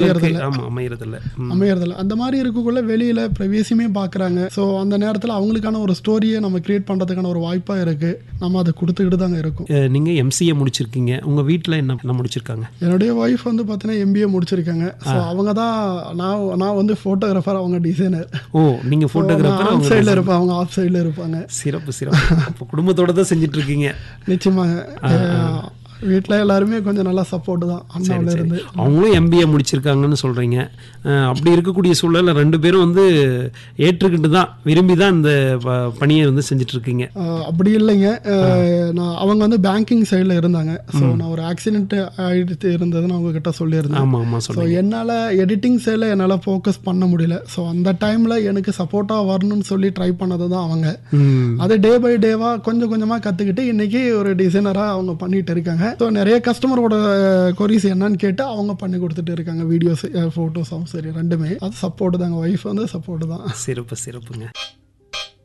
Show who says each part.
Speaker 1: சிலருக்கு ஆமா அமையறதில்ல ம்.
Speaker 2: அமையறதில்ல அந்த மாதிரி இருக்கக்குள்ள வெளியில் ப்ரைவேசியுமே பார்க்குறாங்க ஸோ அந்த நேரத்தில் அவங்களுக்கான ஒரு ஸ்டோரியை நம்ம கிரியேட் பண்ணுறதுக்கான ஒரு வாய்ப்பாக இருக்குது நம்ம அதை கொடுத்துக்கிட்டு தாங்க இருக்கோம்
Speaker 1: அஹ், நீங்க எம்சிஏ முடிச்சிருக்கீங்க உங்க வீட்ல என்ன என்ன முடிச்சிருக்காங்க
Speaker 2: என்னுடைய ஒய்ஃப் வந்து பார்த்தீங்கன்னா எம்பிஏ முடிச்சிருக்காங்க ஸோ அவங்க தான் நான் நான் வந்து ஃபோட்டோகிராஃபர் அவங்க டிசைனர்
Speaker 1: ஓ நீங்க போட்டோகிராஃபர்
Speaker 2: ஆன் சைடில் இருப்பேன் அவங்க ஆஃப் சைடில் இருப்பாங்க
Speaker 1: சிறப்பு சிறப்பு அப்போ குடும்பத்தோட தான் செஞ்சுட்டு இருக்கீங்க
Speaker 2: நிச்சயமாங்க வீட்டில் எல்லாருமே கொஞ்சம் நல்லா சப்போர்ட் தான் அண்ணாவில் இருந்து
Speaker 1: அவங்களும் எம்பிஏ முடிச்சிருக்காங்கன்னு சொல்றீங்க அஹ், அப்படி இருக்கக்கூடிய சூழல்ல ரெண்டு பேரும் வந்து ஏற்றுக்கிட்டு தான் விரும்பி தான் இந்த ப- பணியை வந்து செஞ்சுட்டு இருக்கீங்க
Speaker 2: ஆஹ் அப்படி இல்லைங்க ஆஹ் நான் அவங்க வந்து பேங்கிங் சைடில் இருந்தாங்க ஸோ நான் ஒரு ஆக்சிடென்ட் ஆகிட்டு இருந்ததுன்னு அவங்க கிட்ட சொல்லியிருந்தேன்
Speaker 1: ஆமா ஆமா
Speaker 2: ஸோ
Speaker 1: சொல்றீங்க
Speaker 2: என்னால் எடிட்டிங் சைடில் என்னால் ஃபோக்கஸ் பண்ண முடியல ஸோ அந்த டைமில் எனக்கு சப்போர்ட்டாக வரணும்னு சொல்லி ட்ரை பண்ணது தான் அவங்க
Speaker 1: ம்
Speaker 2: அது டே பை டேவாக கொஞ்சம் கொஞ்சமாக கற்றுக்கிட்டு இன்னைக்கு ஒரு டிசைனராக அவங்க பண்ணிட்டு இருக்காங்க ஸோ நிறைய கஸ்டமரோட கொரிஸ் என்னன்னு கேட்டு அவங்க பண்ணி கொடுத்துட்டு இருக்காங்க வீடியோஸ் ஃபோட்டோஸும் சரி ரெண்டுமே அது சப்போர்ட் தாங்க ஒய்ஃப் வந்து சப்போர்ட் தான்
Speaker 1: சிறப்பு சிறப்புங்க